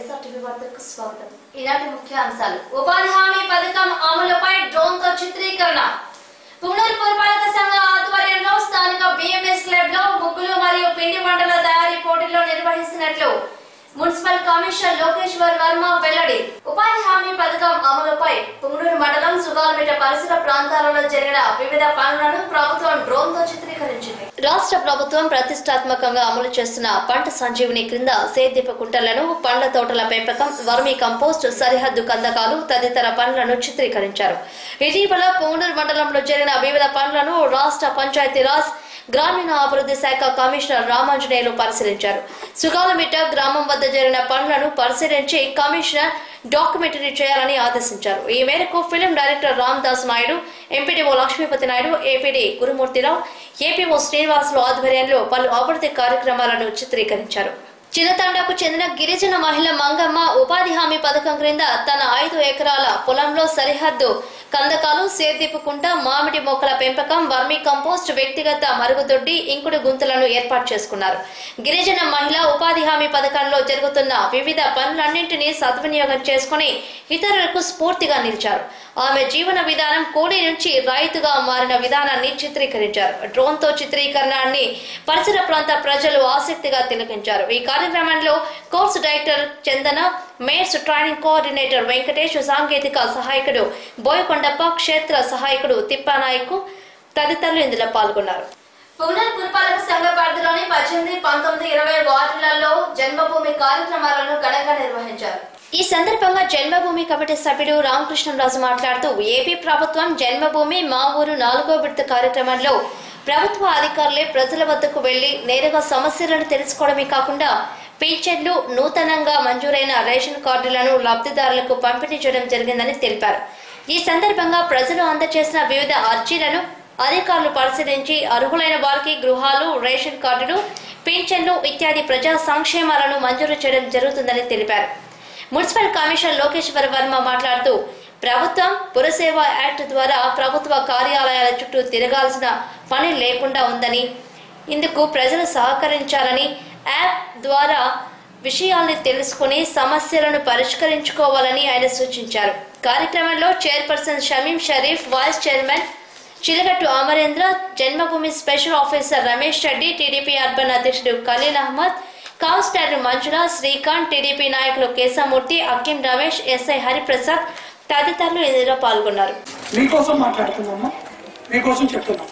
SRTV వార్తలకు స్వాగతం ఈనాటి ముఖ్యాంశాలు ఉపాధి హామీ పథకం అమలుపై డ్రోన్ తో చిత్రీకరణ పుంగనూరు పురపాలక సంఘ ఆధ్వర్యంలో స్థానిక బిఎంఎస్ క్లబ్ లో ముగ్గులు మరియు పిండి వంటల తయారీ పోటీల్లో నిర్వహిస్తున్నట్లు మున్సిపల్ కమిషనర్ లోకేశ్వర్ వర్మ వెల్లడి ఉపాధి హామీ పథకం అమలుపై పుంగనూరు మండలం సుగాలమిట పరిసర ప్రాంతాలలో జరిగిన వివిధ పనులను ప్రభుత్వం డ్రోన్ తో చిత్రీకరించింది రాష్ట్ర ప్రభుత్వం ప్రతిష్టాత్మకంగా అమలు చేస్తున్న పంట సంజీవిని క్రింద సేద్యపు కుంటలను పండ్ల తోటల పెంపకం వర్మీ కంపోస్ట్ సరిహద్దు కందకాలు తదితర పనులను చిత్రీకరించారు ఇటీవల పుంగనూరు మండలంలో జరిగిన వివిధ పనులను రాష్ట్ర పంచాయతీరాజ్ గ్రామీణ అభివృద్ధి శాఖ కమిషనర్ రామాంజనేయులు పరిశీలించారు సుగాలమిట్ట గ్రామం వద్ద జరిగిన పనులను పరిశీలించి కమిషనర్ డాక్యుమెంటరీ చేయాలని ఆదేశించారు ఈ మేరకు film director Ram Das Naidu MPDO Lakshmipathi Naidu APD Gurumurthirao APO Srinivasulu ఆధ్వర్యంలో పలు అభివృద్ధి కార్యక్రమాలను చిత్రీకరించారు చిన్నతండకు చెందిన గిరిజన మహిళ మంగమ్మ ఉపాధి హామీ పథకం క్రింద తన ఐదు ఎకరాల పొలంలో సరిహద్దు కందకాలు సేద్యపు కుంట మామిడి మొక్కల పెంపకం వర్మీ కంపోస్ట్ వ్యక్తిగత మరుగుదొడ్డి ఇంకుడు గుంతలను ఏర్పాటు చేసుకున్నారు గిరిజన మహిళ ఉపాధి హామీ పథకంలో జరుగుతున్న వివిధ పనులన్నింటినీ సద్వినియోగం చేసుకుని ఇతరులకు స్ఫూర్తిగా నిలిచారు ఆమె జీవన విధానం కూలీ నుంచి రైతుగా మారిన విధానాన్ని చిత్రీకరించారు డ్రోన్ తో చిత్రీకరణాన్ని పరిసర ప్రాంత ప్రజలు ఆసక్తిగా తిలకించారు ఈ కార్యక్రమంలో course director Chandana mates training coordinator Venkatesh సాంకేతిక సహాయకుడు బోయకొండప్ప క్షేత్ర సహాయకుడు తిప్పానాయకు తదితరులు ఇందులో పాల్గొన్నారు పునర్ పురపాలక సంఘ పరిధిలోని పద్దెనిమిది పంతొమ్మిది ఇరవై వార్డులలో జన్మభూమి కార్యక్రమాలను ఘనంగా నిర్వహించారు ఈ సందర్భంగా జన్మభూమి కమిటీ సభ్యుడు రామకృష్ణరాజు మాట్లాడుతూ ఏపీ ప్రభుత్వం జన్మభూమి మా ఊరు నాలుగో విడత కార్యక్రమంలో ప్రభుత్వ అధికారులే ప్రజల వద్దకు వెళ్లి నేరుగా సమస్యలను తెలుసుకోవడమే కాకుండా పింఛన్లు నూతనంగా మంజూరైన రేషన్ కార్డులను లబ్ధిదారులకు పంపిణీ చేయడం జరిగిందని తెలిపారు ఈ సందర్భంగా ప్రజలు అందజేసిన వివిధ అర్జీలను అధికారులు పరిశీలించి అర్హులైన వారికి గృహాలు రేషన్ కార్డులు పింఛన్లు ఇత్యాది ప్రజా సంక్షేమాలను మంజూరు చేయడం జరుగుతుందని తెలిపారు మున్సిపల్ కమిషనర్ లోకేశ్వర వర్మ మాట్లాడుతూ ప్రభుత్వం పురసేవ యాక్ట్ ద్వారా ప్రభుత్వ కార్యాలయాల చుట్టూ తిరగాల్సిన పని లేకుండా ఉందని ఇందుకు ప్రజలు సహకరించాలని యాప్ ద్వారా విషయాల్ని తెలుసుకుని సమస్యలను పరిష్కరించుకోవాలని ఆయన సూచించారు కార్యక్రమంలో chairperson Shamim Sharif vice chairman Chilagattu Amarendra Janmabhoomi special officer Ramesh Reddy TDP urban అధ్యక్షుడు ఖలీల్ అహ్మద్ కౌన్సిలర్ మంజుల శ్రీకాంత్ టీడీపీ నాయకులు కేశమూర్తి అక్కిం రమేష్ ఎస్ఐ హరిప్రసాద్ తదితరులు ఇందులో పాల్గొన్నారు మీకోసం మాట్లాడుతున్నామ్మా మీకోసం చెప్తున్నాం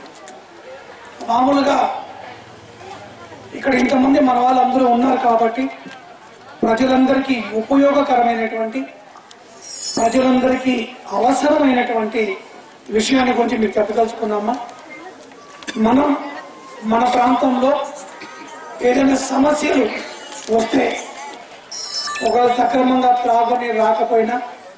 మామూలుగా ఇక్కడ ఇంతమంది మన వాళ్ళందరూ ఉన్నారు కాబట్టి ప్రజలందరికీ ఉపయోగకరమైనటువంటి ప్రజలందరికీ అవసరమైనటువంటి విషయాన్ని గురించి మీకు చెప్పదలుచుకున్నామా మనం మన ప్రాంతంలో ఏదైనా సమస్యలు వస్తే ఒకవేళ సక్రమంగా త్రాగునీరు రాకపోయినా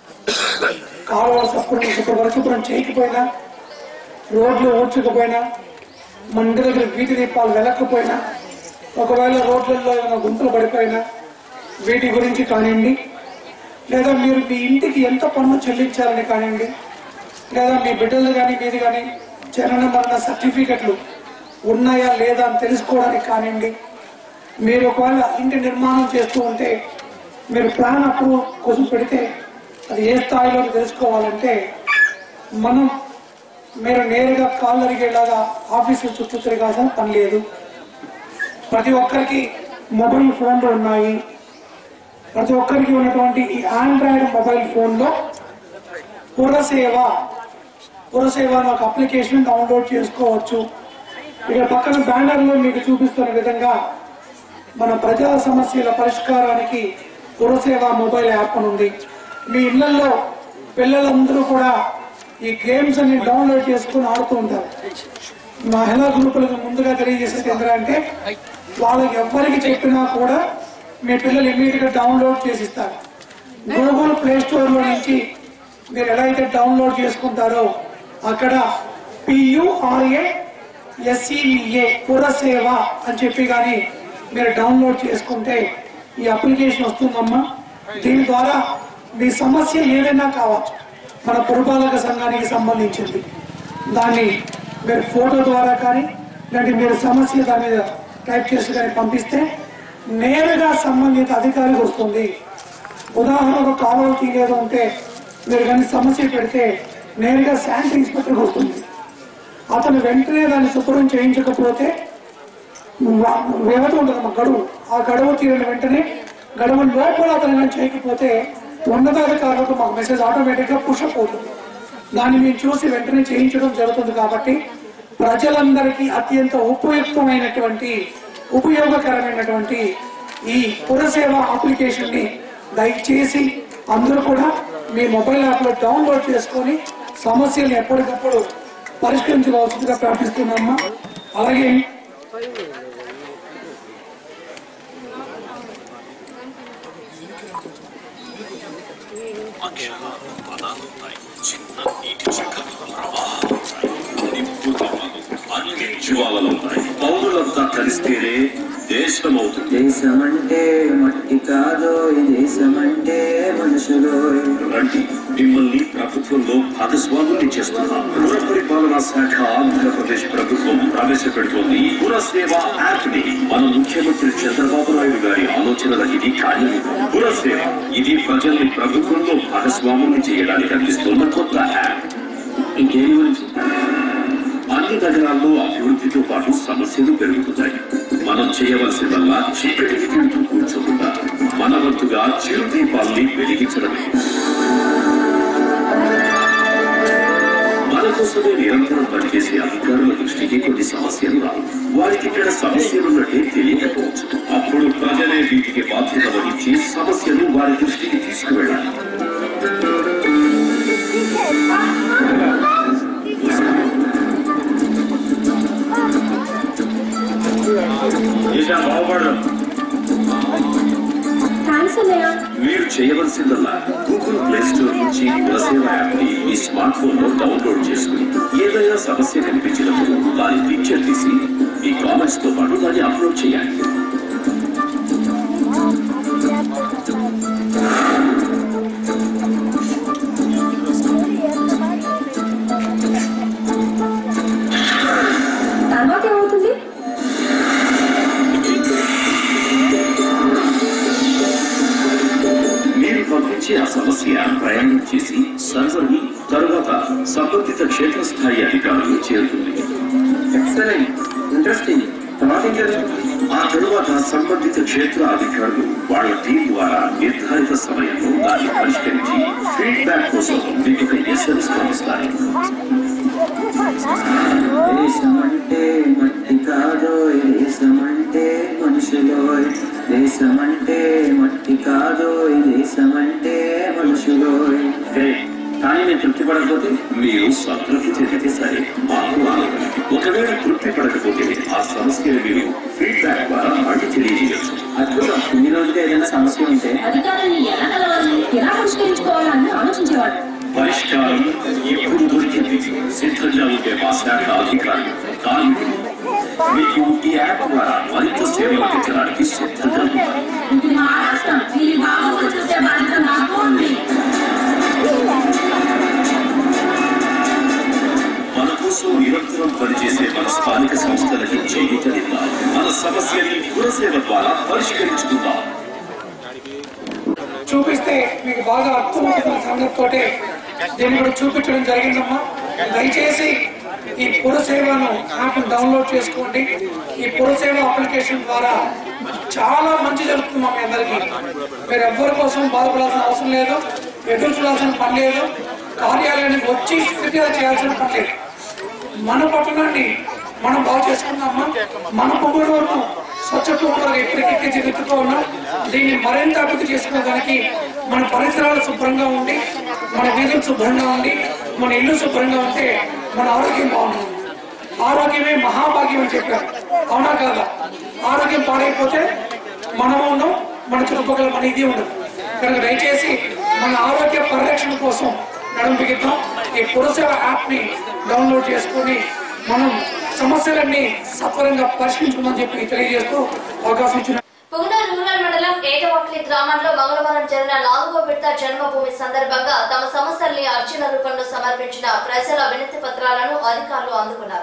కాలువలు శుభ్రం శుభ్రం శుభ్రం చేయకపోయినా రోడ్లు ఊడ్చకపోయినా మన ఇంటి దగ్గర వీధి దీపాలు వెళ్ళకపోయినా ఒకవేళ రోడ్లలో ఏమైనా గుంతలు పడిపోయినా వీటి గురించి కానివ్వండి లేదా మీరు మీ ఇంటికి ఎంత పన్ను చెల్లించాలని కానివ్వండి లేదా మీ బిడ్డలు కానీ మీది కానీ జనన మరణ సర్టిఫికెట్లు ఉన్నాయా లేదా అని తెలుసుకోవడానికి కానివ్వండి మీరు ఒకవేళ ఇంటి నిర్మాణం చేస్తూ ఉంటే మీరు ప్లాన్ అప్రూవ్ కోసం పెడితే అది ఏ స్థాయిలో తెలుసుకోవాలంటే మనం మీరు నేరుగా కాళ్ళు అరిగేలాగా ఆఫీసుల చుట్టూ తిరగాల్సిన పని లేదు ప్రతి ఒక్కరికి మొబైల్ ఫోన్లు ఉన్నాయి ప్రతి ఒక్కరికి ఉన్నటువంటి ఈ ఆండ్రాయిడ్ మొబైల్ ఫోన్లో పురసేవ పురసేవ అనే ఒక అప్లికేషన్ డౌన్లోడ్ చేసుకోవచ్చు ఇక్కడ పక్కన బ్యానర్లో మీకు చూపిస్తున్న విధంగా మన ప్రజా సమస్యల పరిష్కారానికి పురసేవ మొబైల్ యాప్ అని ఉంది మీ ఇళ్లలో పిల్లలందరూ కూడా ఈ గేమ్స్ అన్ని డౌన్లోడ్ చేసుకుని ఆడుతూ ఉంటారు మహిళా గ్రూపులకు ముందుగా తెలియజేసేది ఏంటంటే వాళ్ళకి ఎవ్వరికి చెప్పినా కూడా మీ పిల్లలు ఇమీడియట్ గా డౌన్లోడ్ చేసి ఇస్తారు గూగుల్ ప్లే స్టోర్ లో నుంచి మీరు ఎలా అయితే డౌన్లోడ్ చేసుకుంటారో అక్కడ పియుఆర్ఏ ఎస్ఈఏ పురసేవ అని చెప్పి కానీ మీరు డౌన్లోడ్ చేసుకుంటే ఈ అప్లికేషన్ వస్తుందమ్మా దీని ద్వారా మీ సమస్య ఏదైనా కావచ్చు మన పురపాలక సంఘానికి సంబంధించింది దాన్ని మీరు ఫోటో ద్వారా కానీ లేదంటే మీరు సమస్య దాని మీద టైప్ చేసి కానీ పంపిస్తే నేరుగా సంబంధిత అధికారికి వస్తుంది ఉదాహరణకు కాలువలు తీయలేదు అంటే మీరు కానీ సమస్య పెడితే నేరుగా శానిటరీ ఇన్స్పెక్టర్కి వస్తుంది అతను వెంటనే దాన్ని శుభ్రం చేయించకపోతే వా- వ్యవధి ఉంటుంది మా గడువు ఆ గడువు తీరిన వెంటనే గడువు లోపల అతను కానీ చేయకపోతే ఉన్నతాధికారులకు మాకు మెసేజ్ ఆటోమేటిక్గా పుషప్ అవుతుంది దాన్ని మేము చూసి వెంటనే చేయించడం జరుగుతుంది కాబట్టి ప్రజలందరికీ అత్యంత ఉపయుక్తమైనటువంటి ఉపయోగకరమైనటువంటి ఈ పురసేవ అప్లికేషన్ ని దయచేసి అందరూ కూడా మీ మొబైల్ యాప్ లో డౌన్లోడ్ చేసుకొని సమస్యలు ఎప్పటికప్పుడు పరిష్కరించవలసిందిగా ప్రార్థిస్తున్నామా అలాగే అన్ని జ్వాలలున్నాయి పౌరులంతా కలిస్తేనే దేశం అవుతుంది దేశమంటే మట్టి కాదో ఈ దేశమంటే మనుషులు రండి మిమ్మల్ని ప్రభుత్వంలో భాగస్వాముల్ని చేస్తున్నా పుర పరిపాలనా శాఖ ఆంధ్రప్రదేశ్ ప్రభుత్వం ప్రవేశపెడుతోంది పుర సేవ యాప్ ని మన ముఖ్యమంత్రి చంద్రబాబు నాయుడు గారి ఆలోచనలకు ఇది కార్యరూపం పుర సేవ ఇది ప్రజల్ని ప్రభుత్వంలో భాగస్వాముల్ని చేయడానికి అందిస్తున్న కొత్త యాప్ ఇంకేం గురించి అన్ని నగరాల్లో అభివృద్ధితో పాటు సమస్యలు పెరుగుతున్నాయి మనం చేయవలసిందల్లా చీకటికి తింటూ కూర్చోకుండా మన వంతుగా చిరు దీపాల్ని వెలిగించడమే మన కోసమే నిరంతరం పనిచేసే అధికారుల దృష్టికి కొన్ని సమస్యలు రావు వారికి ఇక్కడ సమస్యలున్నట్టే తెలియకపోవచ్చు అప్పుడు ప్రజలే వీటికి బాధ్యత వహించి సమస్యలు వారి దృష్టికి తీసుకువెళ్ళాలి ఈశా బాగుపడడం థ్యాంక్స్ అన్నయ్య మీరు చేయవలసిందల్లా గూగుల్ ప్లే స్టోర్ నుంచి పురసేవ యాప్ ని మీ స్మార్ట్ ఫోన్ లో డౌన్లోడ్ చేసుకుని ఏదైనా సమస్య కనిపించినప్పుడు దాని పిక్చర్ తీసి మీ కామెంట్స్ తో పాటు దాన్ని అప్లోడ్ చేయాలి తర్వాత ఏమవుతుంది మీరు పంపించే ఆ సమస్య ప్రయాణం చేసి సర్వర్ ని తరువాత సంబంధిత క్షేత్రస్థాయి అధికారులు చేరుతుంది ఎక్సలెంట్ ఇంట్రెస్టింగ్ తర్వాత ఏం జరుగుతుంది ఆ తరువాత సంబంధిత క్షేత్ర అధికారులు వాళ్ళ టీం ద్వారా నిర్ధారిత సమయంలో దాన్ని పరిష్కరించి ఫీడ్బ్యాక్ కోసం మీకు ఒక ఎస్ఎంఎస్ పంపిస్తారు దేశమంటే మట్టి కాదో ఈ దేశమంటే మనుషులు దేశమంటే మట్టి కాదో ఈ దేశమంటే మనుషులు కానీ నేను తృప్తి పడకపోతే మీరు సంతృప్తి చెందితే సరే మాకు ఆనందం ఒకవేళ తృప్తి పడకపోతే ఆ సమస్యను మీరు ఫీడ్బ్యాక్ ద్వారా మాకు తెలియజేయచ్చు అద్భుతం ఈ రోజుగా ఏదైనా సమస్య ఉంటే అధికారుల్ని ఎలా కలవాలి ఎలా పరిష్కరించుకోవాలని ఆలోచించేవాడు పరిష్కారం ఇప్పుడు దొరికింది సిద్ధంగా ఉండే మా శాఖ అధికారులు కార్మికులు మీకు ఈ యాప్ ద్వారా మరింత సేవలు అందించడానికి సిద్ధంగా ఉన్నారు ఇది మా రాష్ట్రం దీని బాగోగులు చూసే బాధ్యత నాకు ఉంది మన కోసం నిరంతరం పనిచేసే మన స్థానిక సంస్థలకి చేయుతనిద్దాం మన సమస్యని పురసేవ ద్వారా పరిష్కరించుకుందాం చూపిస్తే మీకు బాగా అర్థమవుతున్న సంగతితోటే దీన్ని కూడా చూపించడం జరిగిందమ్మా దయచేసి ఈ పురసేవను యాప్ డౌన్లోడ్ చేసుకోండి ఈ పురసేవ అప్లికేషన్ ద్వారా చాలా మంచి జరుగుతుంది మీ అందరికీ మీరు ఎవ్వరి కోసం బాధపడాల్సిన అవసరం లేదు ఎదురు చూడాల్సిన పని లేదు కార్యాలయానికి వచ్చి ఫిర్యాదు చేయాల్సిన పని లేదు మన పట్టణాన్ని మనం బాగు చేసుకుందామా మన పొగడవరం స్వచ్ఛతగా ఎప్పటికెక్కి జరుగుతూ ఉన్నాం దీన్ని మరింత అభివృద్ధి చేసుకోవడానికి మన పరిసరాలు శుభ్రంగా ఉండి మన వీధులు శుభ్రంగా ఉండి మన ఇల్లు శుభ్రంగా ఉంటే మన ఆరోగ్యం బాగుంటుంది ఆరోగ్యమే మహాభాగ్యం అని చెప్పారు అవునా కాదా ఆరోగ్యం పాడైపోతే మనం ఉండం మన చుట్టుపక్కల మన ఇది ఉండదు కనుక దయచేసి మన ఆరోగ్య పరిరక్షణ కోసం నడుము బిగిద్దాం ఈ పురసేవ యాప్ ని డౌన్లోడ్ చేసుకొని మనం సమస్యలన్నీ సత్వరంగా పరిష్కరించుకుందాం చెప్పి తెలియజేస్తూ అవకాశం ఇచ్చిన పుంగనూరు రూరల్ మండలం ఏటవక్లి గ్రామంలో మంగళవారం జరిగిన నాలుగో విడత జన్మభూమి సందర్భంగా తమ సమస్యల్ని అర్జీల రూపంలో సమర్పించిన ప్రజల వినతి పత్రాలను అధికారులు అందుకున్నారు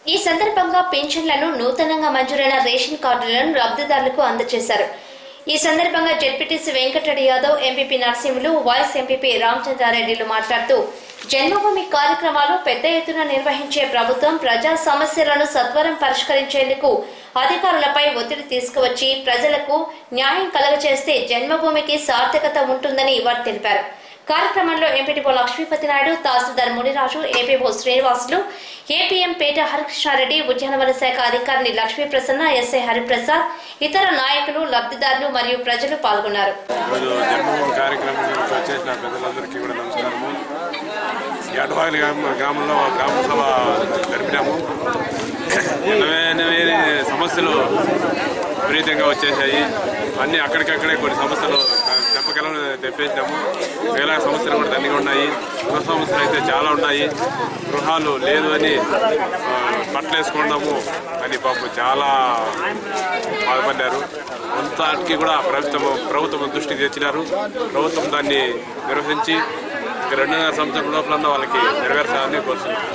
ఈ సందర్భంగా పెన్షన్లను నూతనంగా మంజూరైన రేషన్ కార్డులను లబ్ధిదారులకు అందజేశారు ఈ సందర్భంగా ZPTC Venkatareddy Yadav MPP Narasimhulu vice MPP రామచంద్రారెడ్డిలు మాట్లాడుతూ జన్మభూమి కార్యక్రమాలు పెద్ద ఎత్తున నిర్వహించే ప్రభుత్వం ప్రజా సమస్యలను సత్వరం పరిష్కరించేందుకు అధికారులపై ఒత్తిడి తీసుకువచ్చి ప్రజలకు న్యాయం కలగచేస్తే జన్మభూమికి సార్థకత ఉంటుందని వారు తెలిపారు కార్యక్రమంలో ఎంపీటీఓ లక్ష్మీపతి నాయుడు తహసీల్దార్ మునిరాజు ఏపీఓ శ్రీనివాసులు ఏపీఎం పేట హరికృష్ణారెడ్డి ఉద్యానవన శాఖ అధికారిని లక్ష్మీ ప్రసన్న ఎస్ఐ హరిప్రసాద్ ఇతర నాయకులు లబ్ధిదారులు మరియు ప్రజలు పాల్గొన్నారు ఈరోజు జన్మభూమి కార్యక్రమానికి వచ్చేసిన ప్రజలందరికీ కూడా నమస్కారము ఎడవాయిల గ్రామ గ్రామంలో గ్రామ సభ జరిపినాము ఎనభై ఎనభై సమస్యలు విపరీతంగా వచ్చేసాయి అన్నీ అక్కడికక్కడే కొన్ని సమస్యలు చెప్పగలను తెప్పేసినాము వేల సమస్యలు కూడా దండిగా ఉన్నాయి గృహ సమస్యలు అయితే చాలా ఉన్నాయి గృహాలు లేదు అని ఆ, బట్టలు వేసుకున్నాము అని పాపం చాలా బాధపడ్డారు అంతటికి కూడా ప్రభుత్వం ప్రభుత్వం దృష్టికి తెచ్చినారు ప్రభుత్వం దాన్ని నిర్వహించి ఇక రెండున్నర సంవత్సరం లోపల వాళ్ళకి నెరవేర్చాలని కోరుతున్నాను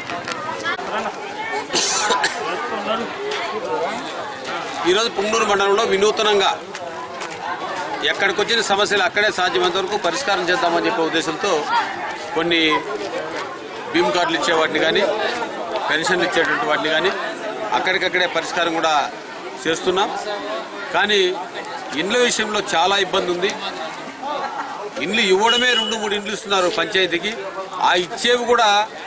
ఈరోజు పుంగనూరు మండలంలో వినూతనంగా ఎక్కడికి వచ్చిన సమస్యలు అక్కడే సాధ్యమైనంత వరకు పరిష్కారం చేద్దామని చెప్పే ఉద్దేశంతో కొన్ని భీమ్ కార్డులు ఇచ్చే వాటిని కానీ పెన్షన్లు ఇచ్చేటువంటి వాటిని కానీ అక్కడికక్కడే పరిష్కారం కూడా చేస్తున్నాం కానీ ఇండ్ల విషయంలో చాలా ఇబ్బంది ఉంది ఇండ్లు ఇవ్వడమే రెండు మూడు ఇండ్లు ఇస్తున్నారు పంచాయతీకి ఆ ఇచ్చేవి కూడా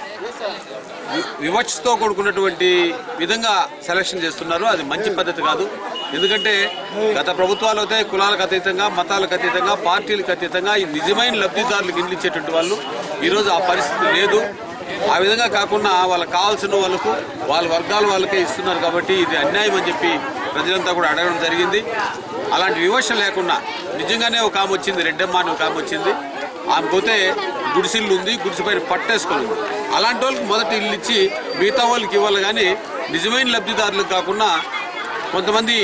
వి- వివక్షతో కూడుకున్నటువంటి విధంగా సెలక్షన్ చేస్తున్నారు అది మంచి పద్ధతి కాదు ఎందుకంటే గత ప్రభుత్వాలు అయితే కులాలకు అతీతంగా మతాలకు అతీతంగా పార్టీలకు అతీతంగా ఈ నిజమైన లబ్ధిదారులకు ఇండ్లు ఇచ్చేటువంటి వాళ్ళు ఈరోజు ఆ పరిస్థితి లేదు ఆ విధంగా కాకుండా వాళ్ళకి కావాల్సిన వాళ్ళకు వాళ్ళ వర్గాల వాళ్ళకే ఇస్తున్నారు కాబట్టి ఇది అన్యాయం అని చెప్పి ప్రజలంతా కూడా అడగడం జరిగింది అలాంటి వివక్ష లేకుండా నిజంగానే ఒక ఆమె వచ్చింది రెడ్డమ్మ అని ఒక ఆమె వచ్చింది ఆమె పోతే గుడిసిల్లు ఉంది గుడిసి పైన పట్టేసుకొని ఉంది అలాంటి వాళ్ళకి మొదటి ఇల్లు ఇచ్చి మిగతా వాళ్ళకి ఇవ్వాలి కానీ నిజమైన లబ్ధిదారులకు కాకుండా కొంతమంది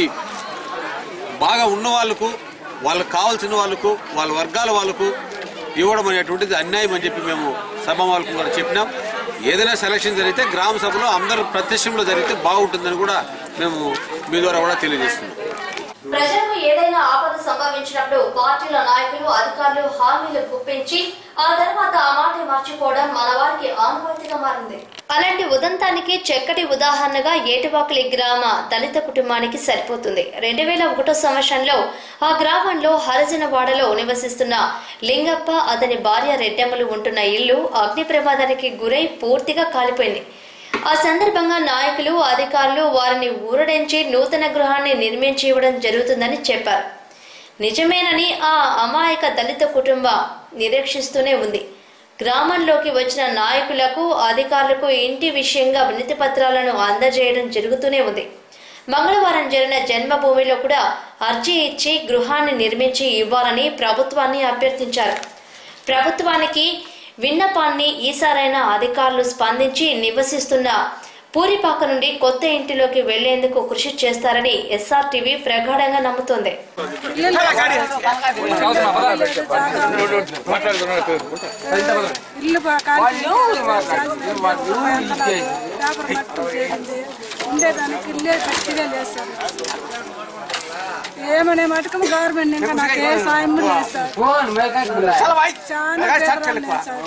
బాగా ఉన్న వాళ్ళకు వాళ్ళకి కావాల్సిన వాళ్ళకు వాళ్ళ వర్గాల వాళ్ళకు ఇవ్వడం అనేటువంటిది అన్యాయం అని చెప్పి మేము సభ వాళ్ళకు కూడా చెప్పినాం ఏదైనా సెలక్షన్ జరిగితే గ్రామ సభలో అందరూ ప్రత్యక్షంలో జరిగితే బాగుంటుందని కూడా మేము మీ ద్వారా కూడా తెలియజేస్తున్నాం ప్రజలకు ఏదైనా ఆపద సంభవించినప్పుడు పార్టీల నాయకులు అధికారులు హామీలు గుప్పించి ఆ తర్వాత ఆ మాట మర్చిపోవడం మన వారికి ఆనవాయితీగా మారింది అలాంటి ఉదంతానికి చక్కటి ఉదాహరణగా ఏటువాకులి గ్రామ దళిత కుటుంబానికి సరిపోతుంది రెండు వేల ఒకటో సంవత్సరంలో ఆ గ్రామంలో హరిజనవాడలో నివసిస్తున్న లింగప్ప అతని భార్య రెడ్డమ్మలు ఉంటున్న ఇల్లు అగ్ని ప్రమాదానికి గురై పూర్తిగా కాలిపోయింది ఆ సందర్భంగా నాయకులు అధికారులు వారిని ఊరడించి నూతన గృహాన్ని నిర్మించి ఇవ్వడం జరుగుతుందని చెప్పారు నిజమేనని ఆ అమాయక దళిత కుటుంబం నిరీక్షిస్తూనే ఉంది గ్రామంలోకి వచ్చిన నాయకులకు అధికారులకు ఇంటి విషయంగా వినతి పత్రాలను అందజేయడం జరుగుతూనే ఉంది మంగళవారం జరిగిన జన్మభూమిలో కూడా అర్జీ ఇచ్చి గృహాన్ని నిర్మించి ఇవ్వాలని ప్రభుత్వాన్ని అభ్యర్థించారు ప్రభుత్వానికి విన్నపాన్ని ఈసారైనా అధికారులు స్పందించి నివసిస్తున్న పూరిపాక నుండి కొత్త ఇంటిలోకి వెళ్లేందుకు కృషి చేస్తారని ఎస్ఆర్టీవీ ప్రగాఢంగా నమ్ముతోంది ఇల్లు పేపర్ మట్టు చేసింది ఉండేదానికి ఇల్లే గట్టిగా లేదు సార్ ఏమనే మటుకు గవర్నమెంట్ ఇంకా నాకు ఏ సాయం లేదు సార్ చాలా పేదవాళ్ళు లేదు సార్.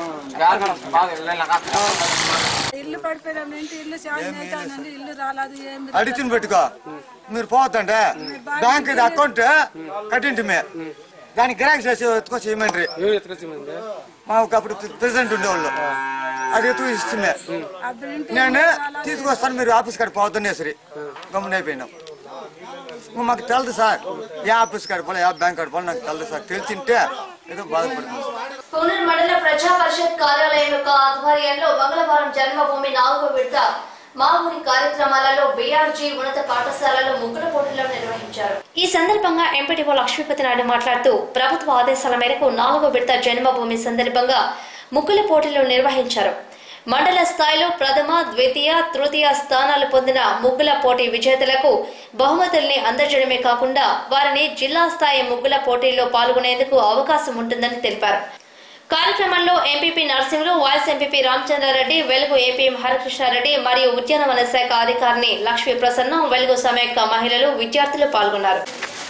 ఇల్లు పడిపోయినామంటే ఇల్లు చాలా అవుతానండి ఇల్లు రాలేదు ఏం అడిచిన పెట్టుకో మీరు పోవద్దంటే బ్యాంక్ ఇది అకౌంట్ కట్టింటిమే దానికి గిరాకీ చేసి ఎత్తుకొచ్చి ఇవ్వమండ్రి మాకు అప్పుడు ప్రెసిడెంట్ ఉండేవాళ్ళు అది ఎత్తుకు ఇస్తుంది అప్పుడు ఇంటి నేను తీసుకొస్తాను మీరు ఆఫీస్ కాడ పోవద్దనే సరే గమ్మున అయిపోయినాం ఇంక మాకు తెలదు సార్ ఏ ఆఫీస్ కాడ పోలే ఏ బ్యాంక్ కాడ పోలే నాకు తెలదు సార్ తెలిసింటే ఏదో బాధపడుతుంది పూనూరు మండల ప్రజా పరిషత్ కార్యాలయం యొక్క ఆధ్వర్యంలో మంగళవారం జన్మభూమి నాలుగో విడత మా ఊరి కార్యక్రమాలలో బీఆర్జీ ఉన్నత పాఠశాలలో ముగ్గుల పోటీలను నిర్వహించారు ఈ సందర్భంగా ఎంపీటీఓ లక్ష్మీపతి నాయుడు మాట్లాడుతూ ప్రభుత్వ ఆదేశాల మేరకు నాలుగో విడత జన్మభూమి సందర్భంగా ముగ్గుల పోటీలు నిర్వహించారు మండల స్థాయిలో ప్రథమ ద్వితీయ తృతీయ స్థానాలు పొందిన ముగ్గుల పోటీ విజేతలకు బహుమతుల్ని అందజేయడమే కాకుండా వారిని జిల్లా స్థాయి ముగ్గుల పోటీల్లో పాల్గొనేందుకు అవకాశం ఉంటుందని తెలిపారు కార్యక్రమంలో MPP Narasimhulu vice MPP Ramachandrareddy Velugu APM Harikrishna Reddy మరియు ఉద్యానవన శాఖ అధికారిని లక్ష్మీ ప్రసన్న వెలుగు సమైక్య మహిళలు విద్యార్థులు పాల్గొన్నారు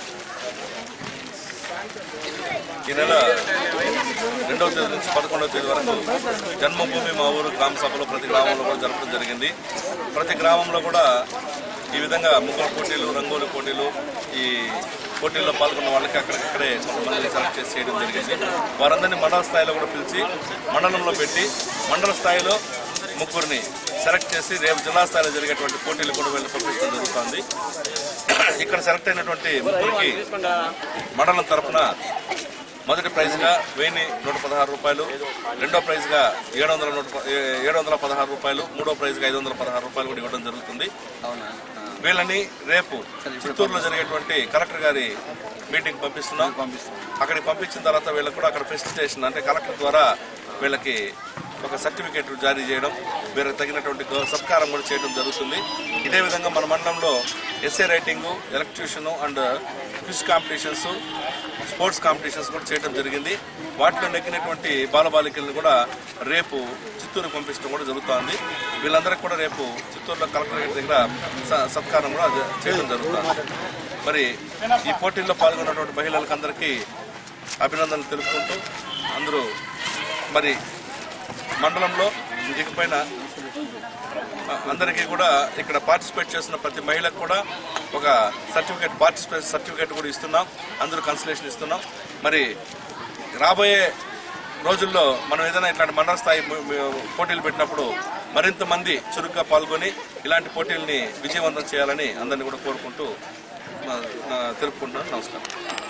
ఈ నెల రెండవ తేదీ నుంచి పదకొండవ తేదీ వరకు జన్మభూమి మా ఊరు గ్రామ సభలో ప్రతి గ్రామంలో కూడా జరపడం జరిగింది ప్రతి గ్రామంలో కూడా ఈ విధంగా ముగ్గుల పోటీలు రంగోలి పోటీలు ఈ పోటీల్లో పాల్గొన్న వాళ్ళకి అక్కడికక్కడే కొంతమందిని సెలెక్ట్ చేసి చేయడం జరిగింది వారందరినీ మండల స్థాయిలో కూడా పిలిచి మండలంలో పెట్టి మండల స్థాయిలో ముగ్గురిని సెలెక్ట్ చేసి రేపు జిల్లా స్థాయిలో జరిగేటువంటి పోటీలు కూడా వెళ్ళి పంపించడం జరుగుతుంది ఇక్కడ సెలెక్ట్ అయినటువంటి ముగ్గురికి మండలం తరఫున మొదటి ప్రైజ్గా వెయ్యి నూట పదహారు రూపాయలు రెండో ప్రైజ్గా ఏడు వందల నూట ప- ఏ- ఏడు వందల పదహారు రూపాయలు మూడో ప్రైజ్గా ఐదు వందల పదహారు రూపాయలు కూడా ఇవ్వడం జరుగుతుంది వీళ్ళని రేపు చిత్తూరులో జరిగేటువంటి కలెక్టర్ గారి మీటింగ్ పంపిస్తున్నాం అక్కడికి పంపించిన తర్వాత వీళ్ళకి కూడా అక్కడ ఫెసిలిటేషన్ అంటే కలెక్టర్ ద్వారా వీళ్ళకి ఒక సర్టిఫికేట్ జారీ చేయడం వీళ్ళకి తగినటువంటి గౌ- సత్కారం కూడా చేయడం జరుగుతుంది ఇదే విధంగా మన మండలంలో essay writing elocution and quiz competitions sports competitions కూడా చేయడం జరిగింది వాటిలో నెగ్గినటువంటి బాలబాలికలను కూడా రేపు చిత్తూరు పంపించడం కూడా జరుగుతోంది వీళ్ళందరికీ కూడా రేపు చిత్తూరులో కలెక్టరేట్ దగ్గర స- సత్కారం కూడా జ- చేయడం జరుగుతుంది మరి ఈ పోటీల్లో పాల్గొన్నటువంటి మహిళలకు అందరికీ అభినందనలు తెలుపుకుంటూ అందరూ మరి మండలంలో ఇకపైన అందరికీ కూడా ఇక్కడ పార్టిసిపేట్ చేస్తున్న ప్రతి మహిళకు కూడా ఒక సర్టిఫికేట్ పార్టిసిపేట్ సర్టిఫికేట్ కూడా ఇస్తున్నాం అందరూ కన్సలేషన్ ఇస్తున్నాం మరి రాబోయే రోజుల్లో మనం ఏదైనా ఇట్లాంటి మండల స్థాయి ము- ము- పోటీలు పెట్టినప్పుడు మరింత మంది చురుగ్గా పాల్గొని ఇలాంటి పోటీల్ని విజయవంతం చేయాలని అందరినీ కూడా కోరుకుంటూ నా- నా- తెలుపుకుంటున్నాను నమస్కారం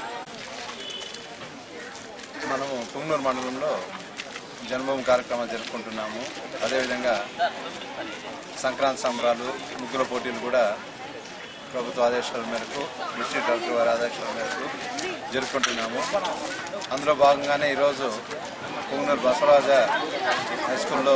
మనము పుంగనూరు మండలంలో జన్మభూమి కార్యక్రమాలు జరుపుకుంటున్నాము అదేవిధంగా సంక్రాంతి సంబరాలు ముగ్గుల పోటీలు కూడా ప్రభుత్వ ఆదేశాల మేరకు డిస్ట్రిక్ట్ కలెక్టర్ వారి ఆదేశాల మేరకు జరుపుకుంటున్నాము అందులో భాగంగానే ఈరోజు పుంగనూరు బసవరాజ హై స్కూల్లో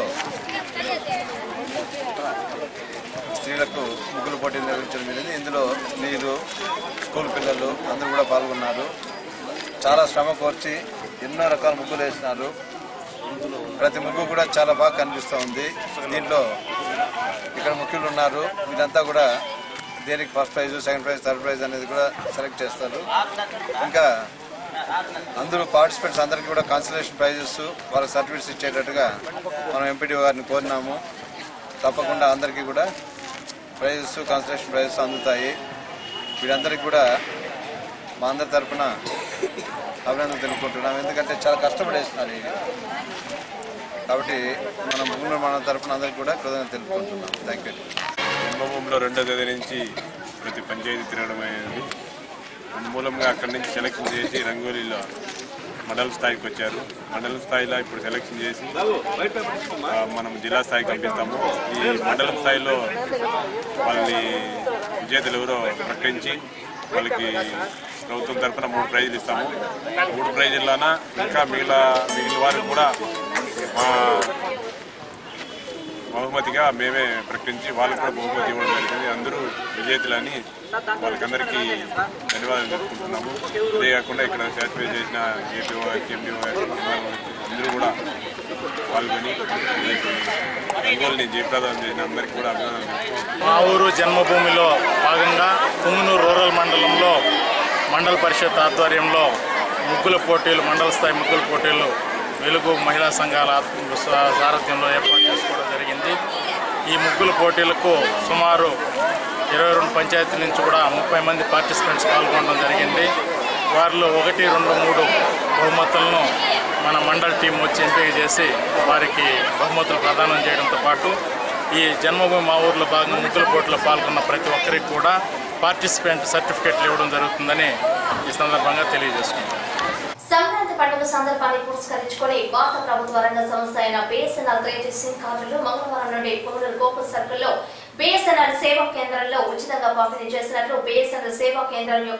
స్త్రీలకు ముగ్గులు పోటీలు నిర్వహించడం జరిగింది ఇందులో మీరు స్కూల్ పిల్లలు అందరూ కూడా పాల్గొన్నారు చాలా శ్రమ కోర్చి ఎన్నో రకాల ముగ్గులు వేసినారు ప్రతి ముగ్గు కూడా చాలా బాగా కనిపిస్తూ ఉంది దీంట్లో ఇక్కడ ముఖ్యులు ఉన్నారు వీళ్ళంతా కూడా దేనికి first prize second prize third prize అనేది కూడా సెలెక్ట్ చేస్తారు ఇంకా అందరూ పార్టిసిపెంట్స్ అందరికీ కూడా కాన్సలేషన్ ప్రైజెస్ వాళ్ళకి సర్టిఫికేట్స్ ఇచ్చేటట్టుగా మనం ఎంపీడీ గారిని కోరినాము తప్పకుండా అందరికీ కూడా ప్రైజెస్ కాన్సలేషన్ ప్రైజెస్ అందుతాయి వీరందరికీ కూడా మా అందరి తరపున అభినందన తెలుపుకుంటున్నాం ఎందుకంటే చాలా కష్టపడేస్తున్నారు ఇది కాబట్టి మనం భూమి మన తరపున అందరికీ కూడా కృతజ్ఞత తెలుపుకుంటున్నాం థ్యాంక్ యూ జన్మభూమిలో రెండో తేదీ నుంచి ప్రతి పంచాయతీ తిరగడం అనేది మూలంగా అక్కడి నుంచి సెలెక్షన్ చేసి రంగోలీలో మండల స్థాయికి వచ్చారు మండల స్థాయిలో ఇప్పుడు సెలెక్షన్ చేసి ఆ, మనం జిల్లా స్థాయికి పంపిస్తాము ఈ మండలం స్థాయిలో వాళ్ళని విజేతలు ఎవరో ప్రకటించి వాళ్ళకి ప్రభుత్వం తరఫున మూడు ప్రైజులు ఇస్తాము మూడు ప్రైజుల్లోన ఇంకా మిగిలిన మిగిలిన వారికి కూడా మా బహుమతిగా మేమే ప్రకటించి వాళ్ళకు కూడా బహుమతి ఇవ్వడం జరిగింది అందరూ విజేతలని వాళ్ళకందరికీ ధన్యవాదాలు తెలుపుకుంటున్నాము ఇదే కాకుండా ఇక్కడ సాటిస్ఫై చేసిన ఏపీఓ గారికి ఎంపీఓ గారికి అందరూ కూడా పాల్గొని రంగోల్ని జయప్రదం చేసిన అందరికీ కూడా అభినందనలు తెలుపుకుంటున్నాము. మా ఊరు జన్మభూమిలో భాగంగా పుంగనూరు రూరల్ మండలంలో మండల పరిషత్ ఆధ్వర్యంలో ముగ్గుల పోటీలు మండల స్థాయి ముగ్గుల పోటీలు వెలుగు మహిళా సంఘాల ఆత్- సా- సారథ్యంలో ఏర్పాటు చేసుకోవడం జరిగింది ఈ ముగ్గుల పోటీలకు సుమారు ఇరవై రెండు పంచాయతీల నుంచి కూడా ముప్పై మంది పార్టిసిపెంట్స్ పాల్గొనడం జరిగింది వారిలో ఒకటి రెండు మూడు బహుమతులను మన మండల టీం వచ్చి ఎంపిక చేసి వారికి బహుమతులు ప్రదానం చేయడంతో పాటు ఈ జన్మభూమి మా ఊర్లో భాగంగా ముగ్గుల పోటీలో పాల్గొన్న ప్రతి ఒక్కరికి కూడా పార్టిసిపెంట్ సర్టిఫికెట్లు ఇవ్వడం జరుగుతుందని ఈ సందర్భంగా తెలియజేసుకుంటాం సంక్రాంతి పండుగ సందర్భాన్ని పురస్కరించుకొని భారత ప్రభుత్వ రంగ సంస్థ అయిన బిఎస్ఎన్ఎల్ త్రీ జీ సిమ్ కార్డులు మంగళవారం నుండి పునరు గోకుల్ సర్కిల్లో బిఎస్ఎన్ఎల్ సేవా కేంద్రంలో ఉచితంగా పంపిణీ చేసినట్లు బిఎస్ఎన్ఎల్ సేవా కేంద్రం యొక్క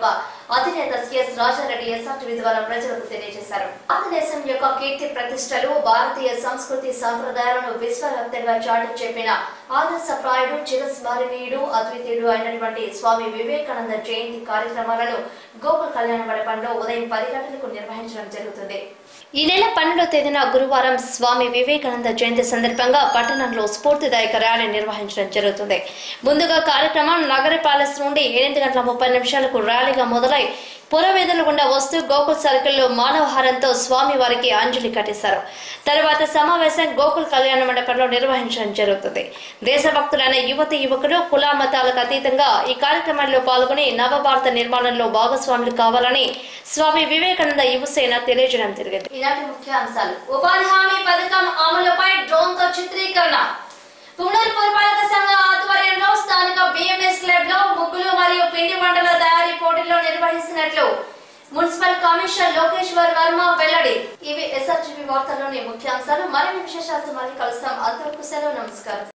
అధినేత సిఎస్ రాజారెడ్డి ఎస్ఆర్టీవీ ద్వారా ప్రజలకు తెలియజేశారు భారతదేశం యొక్క కీర్తి ప్రతిష్టలు భారతీయ సంస్కృతి సంప్రదాయాలను విశ్వవ్యాప్తంగా చాటి చెప్పిన ఆదర్శప్రాయుడు చిరస్మరణీయుడు అద్వితీయుడు అయినటువంటి స్వామి వివేకానంద జయంతి కార్యక్రమాలను గోకుల్ కళ్యాణ మండపంలో ఉదయం పది గంటలకు నిర్వహించడం జరుగుతుంది ఈ నెల పన్నెండో తేదీన గురువారం స్వామి వివేకానంద జయంతి సందర్భంగా పట్టణంలో స్ఫూర్తిదాయక ర్యాలీ నిర్వహించడం జరుగుతుంది ముందుగా కార్యక్రమం నగర ప్యాలెస్ నుండి ఎనిమిది గంటల ముప్పై నిమిషాలకు ర్యాలీగా మొదలై పురవేదన గుండా వస్తూ గోకుల్ సర్కిల్లో మానవహారంతో స్వామి వారికి అంజలి కట్టిస్తారు తర్వాత సమావేశం గోకుల్ కళ్యాణ మండపంలో నిర్వహించడం జరుగుతుంది దేశభక్తులైన యువతి యువకులు కుల మతాలకు అతీతంగా ఈ కార్యక్రమంలో పాల్గొని నవభారత నిర్మాణంలో భాగస్వాములు కావాలని స్వామి వివేకానంద యువసేన తెలియజేయడం జరిగింది ఈనాటి ముఖ్యాంశాలు ఉపాధి హామీ పథకం అమలుపై డ్రోన్ తో చిత్రీకరణ పుంగూరు పురపాలక సంఘ ఆధ్వర్యంలో స్థానిక బిఎంఎస్ క్లబ్ లో ముగ్గులు మరియు పిండి వంటల తయారీ పోటీల్లో నిర్వహిస్తున్నట్లు మున్సిపల్ కమిషనర్ లోకేశ్వర్ వర్మ వెల్లడి ఇవి ఎస్ఆర్టీవీ వార్తల్లోని ముఖ్యాంశాలు మరిన్ని విశేషాలతో మళ్ళీ కలుస్తాం అంతవరకు సెలవు నమస్కారం